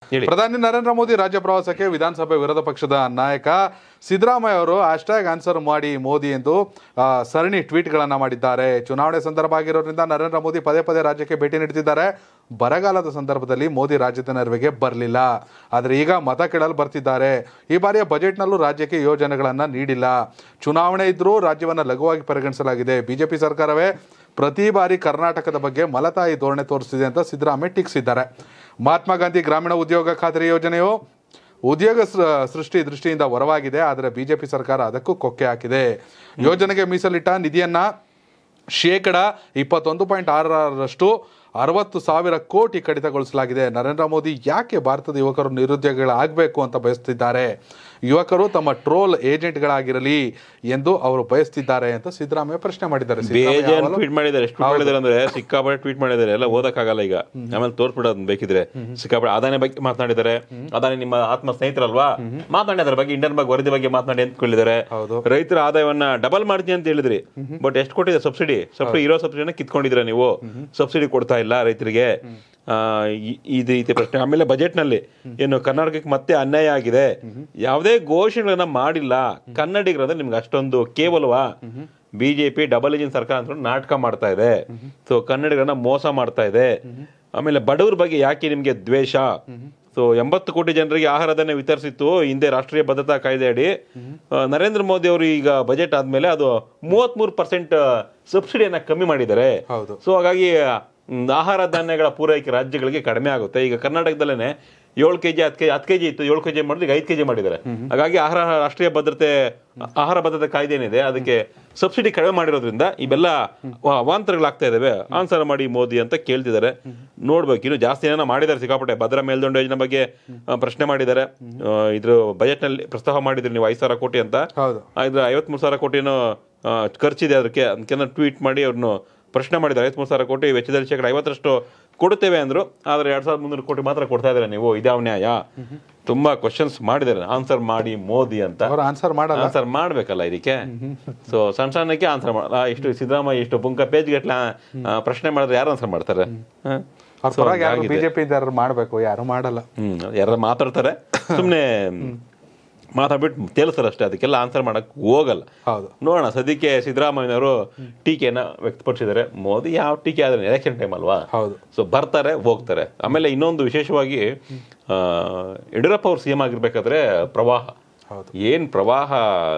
ಹೇಳಿ. ಪ್ರಧಾನಿ ನರೇಂದ್ರ ಮೋದಿ ರಾಜ್ಯ ಪ್ರವಾಸಕ್ಕೆ ವಿಧಾನಸಭೆ ವಿರೋಧ ಪಕ್ಷದ ನಾಯಕ ಸಿದ್ದರಾಮಯ್ಯ ಅವರು ಹ್ಯಾಶ್ಟ್ಯಾಗ್ ಆನ್ಸರ್ ಮಾಡಿ ಮೋದಿ ಎಂದು ಆ, ಸರಣಿ ಟ್ವೀಟ್ಗಳನ್ನ ಮಾಡಿದ್ದಾರೆ ಚುನಾವಣೆ ಸಂದರ್ಭ ಆಗಿರೋದ್ರಿಂದ ನರೇಂದ್ರ ಮೋದಿ ಪದೇ ಪದೇ ರಾಜ್ಯಕ್ಕೆ ಭೇಟಿ ನೀಡುತ್ತಿದ್ದಾರೆ ಬರಗಾಲದ ಸಂದರ್ಭದಲ್ಲಿ ಮೋದಿ ರಾಜ್ಯದ ನೆರವಿಗೆ ಬರಲಿಲ್ಲ ಆದರೆ ಈಗ ಮತ ಕೇಳಲು ಬರ್ತಿದ್ದಾರೆ ಈ ಬಾರಿಯ ಬಜೆಟ್ನಲ್ಲೂ ರಾಜ್ಯಕ್ಕೆ ಯೋಜನೆಗಳನ್ನ ನೀಡಿಲ್ಲ ಚುನಾವಣೆ ಇದ್ರೂ ರಾಜ್ಯವನ್ನು ಲಘುವಾಗಿ ಪರಿಗಣಿಸಲಾಗಿದೆ ಬಿಜೆಪಿ ಸರ್ಕಾರವೇ ಪ್ರತಿ ಬಾರಿ ಕರ್ನಾಟಕದ ಬಗ್ಗೆ ಮಲತಾಯಿ ಧೋರಣೆ ತೋರಿಸ್ತಿದೆ ಅಂತ ಸಿದ್ದರಾಮಯ್ಯ ಟೀಕಿಸಿದ್ದಾರೆ ಮಹಾತ್ಮ ಗಾಂಧಿ ಗ್ರಾಮೀಣ ಉದ್ಯೋಗ ಖಾತರಿ ಯೋಜನೆಯು ಉದ್ಯೋಗ ಸೃ- ಸೃಷ್ಟಿ ದೃಷ್ಟಿಯಿಂದ ಹೊರವಾಗಿದೆ ಆದರೆ ಬಿಜೆಪಿ ಸರ್ಕಾರ ಅದಕ್ಕೂ ಕೊಕ್ಕೆ ಹಾಕಿದೆ ಯೋಜನೆಗೆ ಮೀಸಲಿಟ್ಟ ನಿಧಿಯನ್ನ ಶೇಕಡ ಇಪ್ಪತ್ತೊಂದು ಪಾಯಿಂಟ್ ಆರರಷ್ಟು ಅರವತ್ತು ಸಾವಿರ ಕೋಟಿ ಕಡಿತಗೊಳಿಸಲಾಗಿದೆ ನರೇಂದ್ರ ಮೋದಿ ಯಾಕೆ ಭಾರತದ ಯುವಕರು ನಿರುದ್ಯೋಗಿಗಳಾಗಬೇಕು ಅಂತ ಬಯಸ್ತಿದ್ದಾರೆ ಯುವಕರು ತಮ್ಮ ಟ್ರೋಲ್ ಏಜೆಂಟ್ಗಳಾಗಿರಲಿ ಎಂದು ಅವರು ಬಯಸ್ತಿದ್ದಾರೆ ಅಂತ ಸಿದ್ದರಾಮಯ್ಯ ಪ್ರಶ್ನೆ ಮಾಡಿದ್ದಾರೆ ಸಿದ್ದರಾಮಯ್ಯ ಬೇಜಾನ್ ಅವರು- ಟ್ವೀಟ್ ಮಾಡಿದ್ದಾರೆ ಎಷ್ಟು ಮಾಡಿದ್ದಾರೆ ಅಂದ್ರೆ ಸಿಕ್ಕಾಪಟ್ಟೆ ಟ್ವೀಟ್ ಮಾಡಿದ್ದಾರೆ ಎಲ್ಲ ಓದಕ್ಕಾಗಲ್ಲ ಈಗ ಆಮೇಲೆ ತೋರ್ಸ್ಬಿಡೋದು ಬೇಕಿದ್ರೆ ಸಿಕ್ಕಾಪಟ್ಟೆ ಅದಾನಿ ಬಗ್ಗೆ ಮಾತನಾಡಿದ್ದಾರೆ ಅದಾನಿ ನಿಮ್ಮ ಆತ್ಮ ಸ್ನೇಹಿತರಲ್ವಾ ಮಾತನಾಡಿ ಅದ್ರ ಬಗ್ಗೆ ಇಂಡಿಯನ್ ಬಗ್ಗೆ ವರದಿ ಬಗ್ಗೆ ಮಾತನಾಡಿ ಅಂತ ಕೇಳಿದ್ದಾರೆ ಹೌದು. ರೈತರ ಆದಾಯವನ್ನ ಡಬಲ್ ಮಾಡ್ತೀನಿ ಅಂತ ಹೇಳಿದ್ರಿ ಬಟ್ ಎಷ್ಟು ಕೊಟ್ಟಿದೆ ಸಬ್ಸಿಡಿ ಸಬ್ಸಿಡಿ ಇರೋ ಸಬ್ಸಿಡಿನ ಕಿತ್ಕೊಂಡಿದ್ರ ನೀವು ಸಬ್ಸಿಡಿ ಕೊಡ್ತಾ ಇಲ್ಲ ರೈತರಿಗೆ ಆ, ಇ- ಇದು ರೀತಿ ಪ್ರಶ್ನೆ ಆಮೇಲೆ ಬಜೆಟ್ ನಲ್ಲಿ ಏನು ಕರ್ನಾಟಕಕ್ಕೆ ಮತ್ತೆ ಅನ್ಯಾಯ ಆಗಿದೆ ಯಾವುದೇ ಘೋಷಣೆಗಳನ್ನ ಮಾಡಿಲ್ಲ ಕನ್ನಡಿಗರಂದ್ರೆ ನಿಮ್ಗೆ ಅಷ್ಟೊಂದು ಕೇವಲವಾ ಬಿಜೆಪಿ ಡಬಲ್ ಇಂಜಿನ್ ಸರ್ಕಾರ ಅಂತ ನಾಟಕ ಮಾಡ್ತಾ ಇದೆ ಸೊ ಕನ್ನಡಿಗರನ್ನ ಮೋಸ ಮಾಡ್ತಾ ಇದೆ ಆಮೇಲೆ ಬಡವ್ರ ಬಗ್ಗೆ ಯಾಕೆ ನಿಮ್ಗೆ ದ್ವೇಷ ಸೊ ಎಂಬತ್ತು ಕೋಟಿ ಜನರಿಗೆ ಆಹಾರಧಾನ್ಯ ವಿತರಿಸಿತ್ತು ಹಿಂದೆ ರಾಷ್ಟ್ರೀಯ ಭದ್ರತಾ ಕಾಯ್ದೆ ಅಡಿ ಆ, ನರೇಂದ್ರ ಮೋದಿ ಅವರು ಈಗ ಬಜೆಟ್ ಆದ್ಮೇಲೆ ಅದು ಮೂವತ್ಮೂರು ಪರ್ಸೆಂಟ್ ಸಬ್ಸಿಡಿಯನ್ನ ಕಮ್ಮಿ ಮಾಡಿದ್ದಾರೆ ಹೌದು. ಸೊ ಹಾಗಾಗಿ ಮ್, ಆಹಾರ ಧಾನ್ಯಗಳ ಪೂರೈಕೆ ರಾಜ್ಯಗಳಿಗೆ ಕಡಿಮೆ ಆಗುತ್ತೆ ಈಗ ಕರ್ನಾಟಕದಲ್ಲೇನೆ ಏಳು ಕೆಜಿ ಹತ್ತು ಕೆಜಿ ಹತ್ತು ಕೆಜಿ ಇತ್ತು ಏಳು ಕೆಜಿ ಮಾಡಿದ್ರೆ ಈಗ ಐದು ಕೆಜಿ ಮಾಡಿದ್ದಾರೆ ಹಾಗಾಗಿ ಆಹಾರ ರಾಷ್ಟ್ರೀಯ ಭದ್ರತೆ ಆಹಾರ ಭದ್ರತೆ ಕಾಯ್ದೆ ಏನಿದೆ ಅದಕ್ಕೆ ಸಬ್ಸಿಡಿ ಕಡಿಮೆ ಮಾಡಿರೋದ್ರಿಂದ ಇವೆಲ್ಲ ವ- ಅವಾಂತರಗಳಾಗ್ತಾ ಇದಾವೆ ಆನ್ಸರ್ ಮಾಡಿ ಮೋದಿ ಅಂತ ಕೇಳ್ತಿದ್ದಾರೆ ನೋಡ್ಬೇಕು ಇನ್ನು ಜಾಸ್ತಿ ಏನೋ ಮಾಡಿದ್ದಾರೆ ಸಿಕ್ಕಾಪಟ್ಟೆ ಭದ್ರಾ ಮೇಲ್ದಂಡ ಯೋಜನೆ ಬಗ್ಗೆ ಆ, ಪ್ರಶ್ನೆ ಮಾಡಿದ್ದಾರೆ ಆ, ಇದ್ರ ಬಜೆಟ್ ನಲ್ಲಿ ಪ್ರಸ್ತಾವ ಮಾಡಿದ್ರಿ ನೀವು ಐದು ಸಾವಿರ ಕೋಟಿ ಅಂತ ಹೌದು ಇದ್ರ ಐವತ್ಮೂರು ಸಾವಿರ ಕೋಟಿನೋ ಆ, ಖರ್ಚಿದೆ ಅದಕ್ಕೆ ಅದಕ್ಕೆ ಟ್ವೀಟ್ ಮಾಡಿ ಅವ್ರನ್ನು ಪ್ರಶ್ನೆ ಮಾಡಿದ್ದಾರೆ ಐವತ್ಮೂರು ಸಾವಿರ ಕೋಟಿ ವೆಚ್ಚದಲ್ಲಿ ಶೇಕಡ ಐವತ್ತರಷ್ಟು ಕೊಡುತ್ತೇವೆ ಅಂದ್ರು ಆದ್ರೆ ಎರಡ್ ಸಾವಿರದ ಮುನ್ನೂರು ಕೋಟಿ ಮಾತ್ರ ಕೊಡ್ತಾ ಇದ್ದಾರೆ ನೀವು ಇದಾವ ನ್ಯಾಯ ತುಂಬಾ ಕ್ವಶನ್ಸ್ ಮಾಡಿದ್ದಾರೆ ಆನ್ಸರ್ ಮಾಡಿ ಮೋದಿ ಅಂತ ಅವ್ರು ಆನ್ಸರ್ ಮಾಡಲ್ಲ ಆನ್ಸರ್ ಮಾಡ್ಬೇಕಲ್ಲ ಇದಕ್ಕೆ ಸೊ ಸಣ್ಣ ಸಣ್ಣಕ್ಕೆ ಆನ್ಸರ್ ಮಾಡಲ್ಲ ಇಷ್ಟು ಸಿದ್ದರಾಮಯ್ಯ ಇಷ್ಟು ಬುಂಕ ಪೇಜ್ ಗಟ್ಲ ಪ್ರಶ್ನೆ ಮಾಡಿದ್ರೆ ಯಾರು ಆನ್ಸರ್ ಮಾಡ್ತಾರೆ ಹ? ಅವ್ರ So ಪರವಾಗಿ ಯಾರು ಹಂಗಾಗಿದೆ. ಬಿಜೆಪಿ ಯಾರು ಮಾಡಬೇಕು ಯಾರು ಮಾಡಲ್ಲ ಹ್ಮ್ ಯಾರು ಮಾತಾಡ್ತಾರೆ ಸುಮ್ಮನೆ ಮಾತಾಡ್ಬಿಟ್ಟು ತೇಲ್ಸ್ತಾರೆ ಅಷ್ಟೇ ಅದಕ್ಕೆಲ್ಲ ಆನ್ಸರ್ ಮಾಡಕ್ ಹೋಗಲ್ಲ ಹೌದು ನೋಡೋಣ ಸದ್ಯಕ್ಕೆ ಸಿದ್ದರಾಮಯ್ಯನವರು ಟೀಕೆನ ವ್ಯಕ್ತಪಡಿಸಿದ್ದಾರೆ ಮೋದಿ ಯಾವ ಟೀಕೆ ಆದ್ರೆ ಎಲೆಕ್ಷನ್ ಟೈಮ್ ಅಲ್ವಾ ಹೌದು ಸೊ ಬರ್ತಾರೆ ಹೋಗ್ತಾರೆ ಆಮೇಲೆ ಇನ್ನೊಂದು ವಿಶೇಷವಾಗಿ ಆ, ಯಡಿಯೂರಪ್ಪ ಅವ್ರು ಸಿಎಂ ಆಗಿರ್ಬೇಕಾದ್ರೆ ಪ್ರವಾಹ ಹೌದು. ಏನ್ ಪ್ರವಾಹ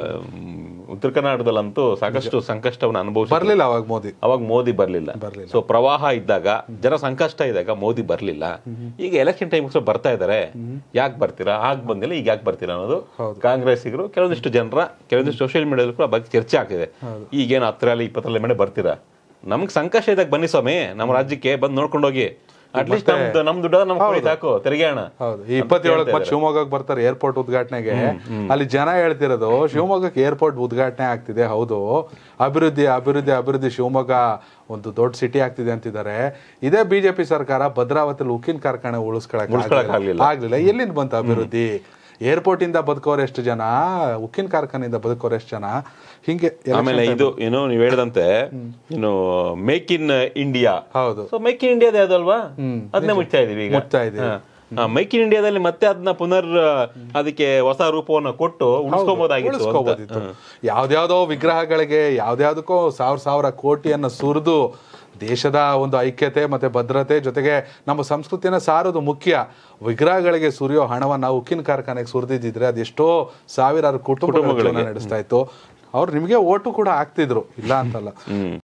ಮ್, ಉತ್ತರ ಕರ್ನಾಟಕದಲ್ಲಂತೂ ಸಾಕಷ್ಟು ಸಂಕಷ್ಟವನ್ನು ಅನುಭವಿಸಿ ಬರ್ಲಿಲ್ಲ ಅವಾಗ ಮೋದಿ ಅವಾಗ ಮೋದಿ ಬರ್ಲಿಲ್ಲ ಬರ್ಲಿಲ್ಲ. ಸೊ ಪ್ರವಾಹ ಇದ್ದಾಗ ಜನ ಸಂಕಷ್ಟ ಇದ್ದಾಗ ಮೋದಿ ಬರ್ಲಿಲ್ಲ ಈಗ ಎಲೆಕ್ಷನ್ ಟೈಮ್ ಬರ್ತಾ ಇದಾರೆ ಯಾಕೆ ಬರ್ತೀರಾ ಆಗ ಬಂದಿಲ್ಲ ಈಗ ಯಾಕೆ ಬರ್ತೀರಾ ಅನ್ನೋದು ಕಾಂಗ್ರೆಸ್ಸಿಗರು ಕೆಲವೊಂದಿಷ್ಟು ಜನರ ಕೆಲವೊಂದಿಷ್ಟು ಸೋಷಿಯಲ್ ಮೀಡಿಯಾದಲ್ಲಿ ಕೂಡ ಬಗ್ಗೆ ಚರ್ಚೆ ಆಗ್ತಿದೆ ಈಗೇನು ಹತ್ತರಲ್ಲಿ ಇಪ್ಪತ್ತರಲ್ಲಿ ಮೇಲೆ ಬರ್ತೀರಾ ನಮ್ಗೆ ಸಂಕಷ್ಟ ಇದ್ದಾಗ ಬನ್ನಿ ಸ್ವಾಮಿ ನಮ್ಮ ರಾಜ್ಯಕ್ಕೆ ಬಂದು ನೋಡ್ಕೊಂಡು ಹೋಗಿ ಅಟ್ಲೀಸ್ಟ್ ನಮ್ದು ನಮ್ ದುಡ್ಡ ನಮ್ ಕೊಡಿ ಸಾಕು ತೆರಿಗೆ ಹಣ ಹೌದು ಈ ಇಪ್ಪತ್ತೇಳಕ್ಕೆ ಮತ್ತೆ ಶಿವಮೊಗ್ಗಕ್ಕೆ ಬರ್ತಾರೆ ಏರ್ಪೋರ್ಟ್ ಉದ್ಘಾಟನೆಗೆ ಅಲ್ಲಿ ಜನ ಹೇಳ್ತಿರೋದು ಶಿವಮೊಗ್ಗಕ್ಕೆ ಏರ್ಪೋರ್ಟ್ ಉದ್ಘಾಟನೆ ಆಗ್ತಿದೆ ಹೌದು ಅಭಿವೃದ್ಧಿ ಅಭಿವೃದ್ಧಿ ಅಭಿವೃದ್ಧಿ ಶಿವಮೊಗ್ಗ ಒಂದು ದೊಡ್ಡ ಸಿಟಿ ಆಗ್ತಿದೆ ಅಂತಿದ್ದಾರೆ ಇದೇ ಬಿಜೆಪಿ ಸರ್ಕಾರ ಭದ್ರಾವತಿಲಿ ಉಕ್ಕಿನ ಕಾರ್ಖಾನೆ ಉಳಿಸ್ಕೊಳಕ್ ಉಳಿಸ್ಕೊಳಕ್ ಆಗ್ಲಿಲ್ಲ. ಆಗ್ಲಿಲ್ಲ ಎಲ್ಲಿಂದ ಬಂತು ಅಭಿವೃದ್ಧಿ ಏರ್ಪೋರ್ಟ್ ಇಂದ ಬದುಕೋರು ಎಷ್ಟು ಜನ ಉಕ್ಕಿನ ಕಾರ್ಖಾನೆಯಿಂದ ಬದುಕೋರು ಎಷ್ಟು ಜನ ಹಿಂಗೆ election ಆಮೇಲೆ time- ಇದು ಏನು ನೀವು ಹೇಳ್ದಂತೆ ಏನು ಮೇಕ್ ಇನ್ ಇಂಡಿಯಾ ಹೌದು ಸೊ ಮೇಕ್ ಇನ್ ಇಂಡಿಯಾದ ಯಾವ್ದಲ್ವಾ ಅದನ್ನೇ ಮುಚ್ತಾ ಇದೀವಿ ಈಗ ಮುಚ್ತಾ ಇದೀವಿ. ಮೇಕ್ ಇನ್ ಇಂಡಿಯಾದಲ್ಲಿ ಮತ್ತೆ ಅದನ್ನ ಪುನರ್ ಆ, ಅದಕ್ಕೆ ಹೊಸ ರೂಪವನ್ನು ಕೊಟ್ಟು ಉಳಿಸ್ಕೋಬಹುದಾಗಿತ್ತು ಅಂತ ಉಳಿಸ್ಕೋಬೋದಿತ್ತು ಯಾವ್ದ್ಯಾವ್ದೋ ವಿಗ್ರಹಗಳಿಗೆ ಯಾವ್ದ್ಯಾವ್ದಕ್ಕೋ ಸಾವಿರ ಸಾವಿರ ಕೋಟಿಯನ್ನ ಸುರಿದು ದೇಶದ ಒಂದು ಐಕ್ಯತೆ ಮತ್ತೆ ಭದ್ರತೆ ಜೊತೆಗೆ ನಮ್ಮ ಸಂಸ್ಕೃತಿನ ಸಾರೋದು ಮುಖ್ಯ ವಿಗ್ರಹಗಳಿಗೆ ಸುರಿಯೋ ಹಣವನ್ನ ಉಕ್ಕಿನ ಕಾರ್ಖಾನೆಗೆ ಸುರಿದಿದ್ರೆ ಅದೆಷ್ಟೋ ಸಾವಿರಾರು ಕುಟುಂಬಗಳು ಜೀವನ ನಡೆಸ್ತಾ ಇತ್ತು ಅವ್ರು ನಿಮಗೆ ಓಟು ಕೂಡ ಹಾಕ್ತಿದ್ರು ಇಲ್ಲ ಅಂತಲ್ಲ